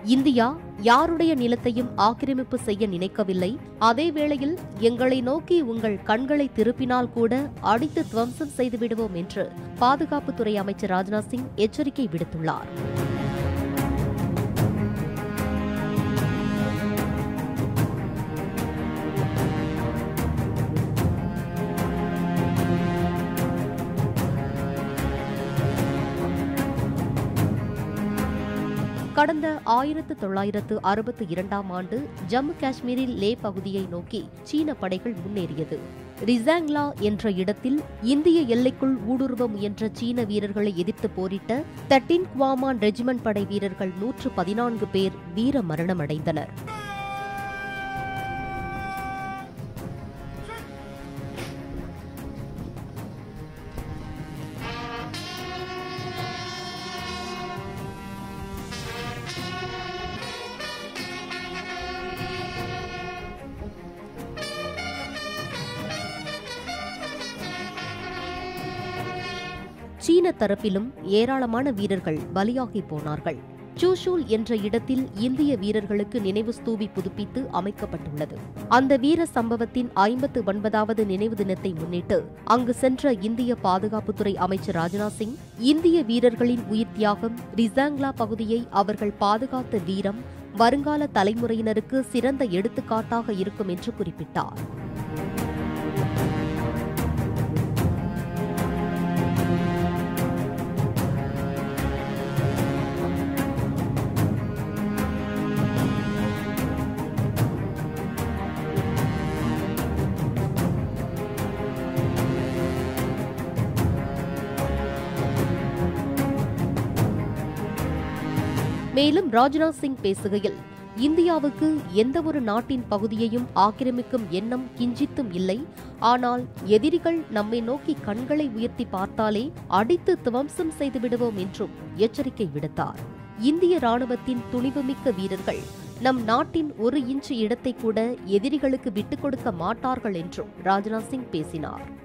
India யாருடைய நிலத்தையும் ஆக்கிரமிப்பு செய்ய நினைக்கவில்லை அதே வேளையில் எங்களை நோக்கி உங்கள் கண்களை திருப்பினால் கூட அடித்து துவம்சம் செய்து விடுவோம் என்று பாதுகாப்புத்துறை அமைச்சர் ராஜ்நாத் சிங் எச்சரிக்கை விடுத்துள்ளார் கடந்த ஆயிரத்து தொள்ளாயிரத்து அறுபத்தி இரண்டாம் ஆண்டு ஜம்மு காஷ்மீரில் லே பகுதியை நோக்கி சீன படைகள் முன்னேறியது ரிசாங்லா என்ற இடத்தில் இந்திய எல்லைக்குள் ஊடுருவ முயன்ற சீன வீரர்களை எதிர்த்து போரிட்ட தட்டின் குவாமான் ரெஜிமெண்ட் படை வீரர்கள் நூற்று பதினான்கு பேர் வீர மரணமடைந்தனர் சீன தரப்பிலும் ஏராளமான வீரர்கள் பலியாகி போனார்கள் சூஷூல் என்ற இடத்தில் இந்திய வீரர்களுக்கு நினைவு ஸ்தூபி புதுப்பித்து அமைக்கப்பட்டுள்ளது அந்த வீர சம்பவத்தின் ஐம்பத்து ஒன்பதாவது நினைவு தினத்தை முன்னிட்டு அங்கு சென்ற இந்திய பாதுகாப்புத்துறை அமைச்சர் ராஜ்நாத் சிங் இந்திய வீரர்களின் உயிர் தியாகம் ரிசாங்லா பகுதியை அவர்கள் பாதுகாத்த வீரம் வருங்கால தலைமுறையினருக்கு சிறந்த எடுத்துக்காட்டாக இருக்கும் என்று குறிப்பிட்டார் மேலும் ராஜ்நாத் சிங் பேசுகையில் இந்தியாவுக்கு எந்தவொரு நாட்டின் பகுதியையும் ஆக்கிரமிக்கும் எண்ணம் கிஞ்சித்தும் இல்லை ஆனால் எதிரிகள் நம்மை நோக்கி கண்களை உயர்த்தி பார்த்தாலே அடித்து துவம்சம் செய்து விடுவோம் என்றும் எச்சரிக்கை விடுத்தார் இந்திய ராணுவத்தின் துணிவுமிக்க வீரர்கள் நம் நாட்டின் ஒரு இன்ச்சு இடத்தை கூட எதிரிகளுக்கு விட்டுக் கொடுக்க மாட்டார்கள் என்றும் ராஜ்நாத் சிங் பேசினார்